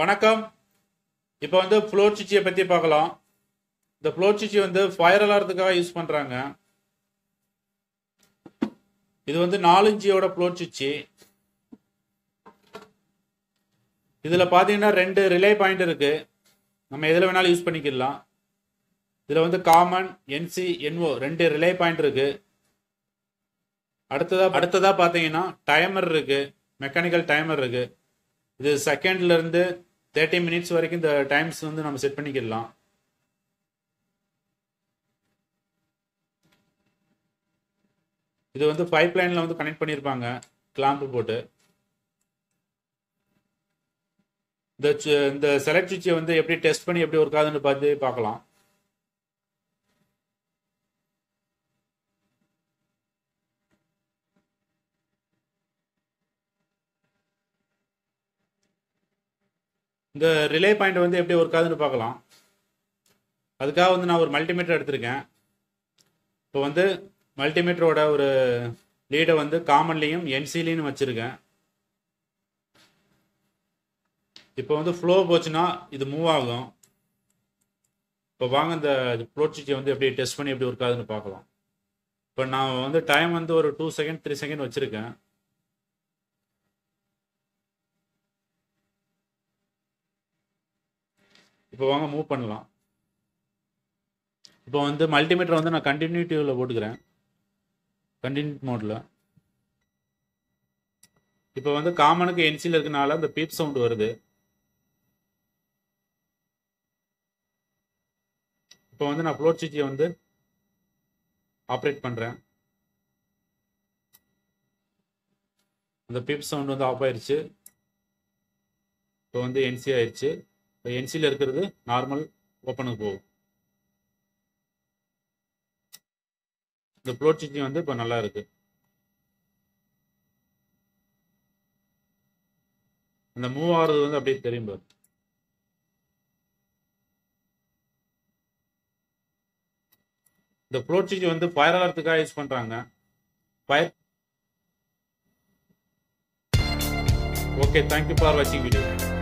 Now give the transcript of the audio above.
வணக்கம் இப்போ வந்து ஃப்ளோர் சுவிட்சை பற்றி பார்க்கலாம் இந்த ஃப்ளோர் சுவிட்ச் வந்து ஃபயர் அலாரத்துக்காக யூஸ் பண்ணுறாங்க இது வந்து நாலு இன்ச்சியோட ஃப்ளோர் சுவிட்சு இதில் பார்த்தீங்கன்னா ரெண்டு ரிலே பாயிண்ட் இருக்கு நம்ம எதில் வேணாலும் யூஸ் பண்ணிக்கலாம் இதில் வந்து காமன் என்சி என்ஓ ரெண்டு ரிலே பாயிண்ட் இருக்கு அடுத்ததா அடுத்ததா பார்த்தீங்கன்னா டைமர் இருக்கு மெக்கானிக்கல் டைமர் இருக்கு இது செகண்ட்ல இருந்து தேர்ட்டி மினிட்ஸ் வரைக்கும் இந்த டைம்ஸ் வந்து நம்ம செட் பண்ணிக்கலாம் இது வந்து பைப் லைன்ல வந்து கனெக்ட் பண்ணியிருப்பாங்க கிளாம்பு போட்டு இந்த சு- இந்த செலக்ட் சுவிட்சை வந்து எப்படி டெஸ்ட் பண்ணி எப்படி ஒர்க் ஆகுதுன்னு பார்த்து பார்க்கலாம் இந்த ரிலே பாயிண்ட் வந்து எப்படி ஒர்க் ஆகுதுன்னு பார்க்கலாம் அதுக்காக வந்து நான் ஒரு மல்டிமீட்டர் எடுத்திருக்கேன் இப்போ வந்து மல்டிமீட்டரோட ஒரு லீடை வந்து காமன்லேயும் என்சிலையும் வச்சுருக்கேன் இப்போ வந்து ஃப்ளோ போச்சுன்னா இது மூவ் ஆகும் இப்போ வாங்க இந்த ஃப்ளோட் சுவிட்சை வந்து எப்படி டெஸ்ட் பண்ணி எப்படி ஒர்க் ஆகுதுன்னு பார்க்கலாம் இப்போ நான் வந்து டைம் வந்து ஒரு டூ செகண்ட் த்ரீ செகண்ட் வச்சுருக்கேன் இப்போ வாங்க மூவ் பண்ணலாம் இப்போ வந்து மல்டிமீட்டர் வந்து நான் கண்டினியூட்டிவில் போட்டுக்கிறேன் கண்டினியூ மோடில் இப்போ வந்து காமனுக்கு என்சியில் இருக்கனால அந்த பீப் சவுண்ட் வருது இப்போ வந்து நான் ஃப்ளோட் சுவிட்சை வந்து ஆப்ரேட் பண்ணுறேன் அந்த பீப் சவுண்ட் வந்து ஆஃப் ஆயிருச்சு இப்போ வந்து என்சி ஆயிருச்சு இப்போ என்சியில் இருக்கிறது நார்மல் ஓப்பனுக்கு போகும் இந்த ஃப்ளோட் சுவிட்ச் வந்து இப்போ நல்லா இருக்கு அந்த மூவ் ஆகிறது வந்து அப்படியே தெரியும் பாரு இந்த ஃப்ளோட் சுவிட்ச் வந்து ஃபயர் அலர்ட்டுக்காக யூஸ் பண்றாங்க ஃபயர் ஓகே தேங்க்யூ ஃபார் வாட்சிங் வீடியோ